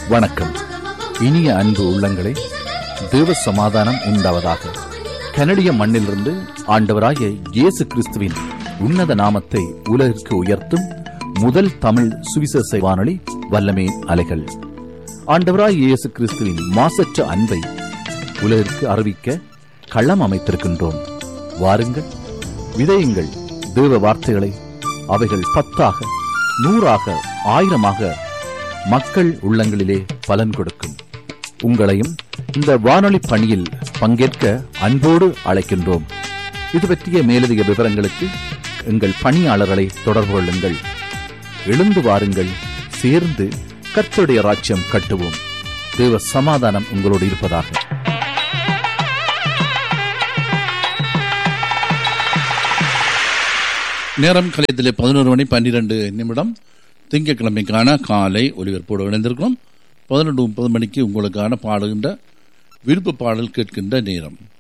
வணக்கம் இனிய அன்பு உள்ளங்களே தேவ சமாதானம் உண்டாவதாக கனடிய மண்ணிலிருந்து ஆண்டவராகிய இயேசு கிறிஸ்துவின் உன்னத நாமத்தை உலகிற்கு உயர்த்தும் முதல் தமிழ் சுவிசேஷ வானொலி வல்லமே அலைகள் ஆண்டவராய் இயேசு கிறிஸ்துவின் மாசற்ற அன்பை உலகிற்கு அறிவிக்க களம் அமைத்திருக்கின்றோம் வாருங்கள் விதையுங்கள் தேவ வார்த்தைகளை அவைகள் பத்தாக நூறாக ஆயிரமாக மக்கள் உள்ளங்களிலே பலன் கொடுக்கும் உங்களையும் இந்த வானொலி பணியில் பங்கேற்க அன்போடு அழைக்கின்றோம் இது பற்றிய மேலதிக விவரங்களுக்கு எங்கள் பணியாளர்களை தொடர்பு கொள்ளுங்கள் எழுந்து வாருங்கள் சேர்ந்து கர்த்தருடைய ராஜ்யம் கட்டுவோம் தேவ சமாதானம் உங்களோடு இருப்பதாக நேரம் கலையத்திலே பதினோரு மணி பன்னிரண்டு நிமிடம் திங்கட்கிழமைக்கான காலை ஒலிபரப்போடு இணைந்திருக்கிறோம் பதினொன்று முப்பது மணிக்கு உங்களுக்கான பாடுகின்ற விருப்ப பாடல் கேட்கின்ற நேரம்